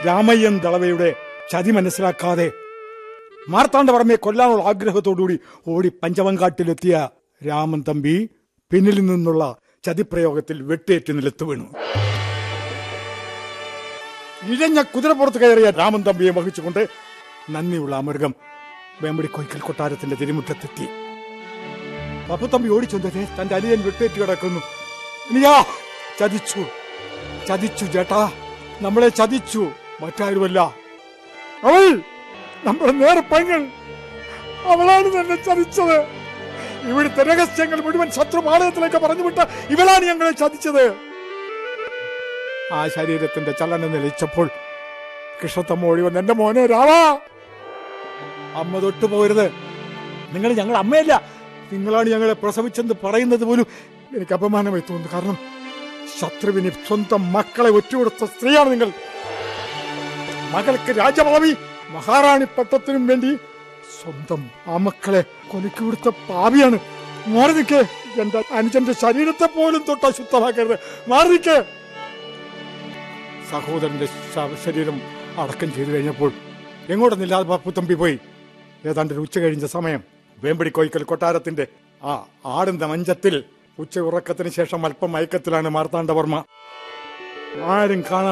രാമയ്യൻ ദളവയുടെ ചതി മനസ്സിലാക്കാതെ മാർത്താണ്ഡവർമ്മയെ കൊല്ലാനുള്ള ആഗ്രഹത്തോടുകൂടി ഓടി പഞ്ചവങ്കാട്ടിലെത്തിയ രാമൻ തമ്പി പിന്നിൽ നിന്നുള്ള ചതിപ്രയോഗത്തിൽ വെട്ടേറ്റ് നിലത്ത് വീണു ഇഴഞ്ഞ കുതിരപ്പുറത്ത് കയറിയ രാമൻ തമ്പിയെ വഹിച്ചുകൊണ്ട് നന്ദിയുള്ള ആ മൃഗം വേമ്പടി കൊയ്ക്കൽ കൊട്ടാരത്തിന്റെ തിരുമുറ്റത്തെത്തി പപ്പുത്തമ്പി ഓടിച്ചെന്നത് തന്റെ അനിയൻ വെട്ടേറ്റ് കിടക്കുന്നു ഇനിയാ ചതിച്ചു ചതിച്ചു ചേട്ടാ നമ്മളെ ചതിച്ചു മറ്റാരുമല്ല അവൾ നമ്മുടെ നേർപ്പങ്ങൾ അവളാണ് തന്നെ ചതിച്ചത് ഇവിടുത്തെ രഹസ്യങ്ങൾ മുഴുവൻ ശത്രുപാളയത്തിലേക്ക് പറഞ്ഞുവിട്ട ഇവളാണ് ഞങ്ങളെ ചതിച്ചത് ആ ശരീരത്തിന്റെ ചലനം നിലച്ചപ്പോൾ കൃഷ്ണത്തമ്മ ഓടി വന്ന് എന്റെ മോനെ രാവാ അമ്മ തൊട്ടു പോകരുത് നിങ്ങൾ ഞങ്ങൾ അമ്മയല്ല നിങ്ങളാണ് ഞങ്ങളെ പ്രസവിച്ചെന്ന് പറയുന്നത് പോലും എനിക്ക് അപമാനമായി തോന്നുന്നു കാരണം ശത്രുവിന് സ്വന്തം മക്കളെ ഒറ്റുകൊടുത്ത സ്ത്രീയാണ് നിങ്ങൾ മകൾക്ക് രാജഭാവി മഹാറാണി പട്ടത്തിനും വേണ്ടി സ്വന്തം ആ മക്കളെ കൊലയ്ക്ക് കൊടുത്ത പാവിയാണ് മാറി നിൽക്കേ എന്റെ അനുജന്റെ ശരീരത്തെ പോലും തൊട്ട് അശുദ്ധമാക്കരുത് മാറി നിൽക്കേ സഹോദരന്റെ ശവ- ശരീരം അടക്കം ചെയ്തു കഴിഞ്ഞപ്പോൾ എങ്ങോട്ടൊന്നില്ലാതെ പപ്പുത്തമ്പി പോയി ഏതാണ്ട് ഒരു ഉച്ച കഴിഞ്ഞ സമയം വേമ്പടി കോയിക്കൽ കൊട്ടാരത്തിന്റെ ആ ആടുന്ന മഞ്ചത്തിൽ ഉച്ച ഉറക്കത്തിന് ശേഷം അല്പം മയക്കത്തിലാണ് മാർത്താണ്ഡവർമ്മ ആരും കാണാൻ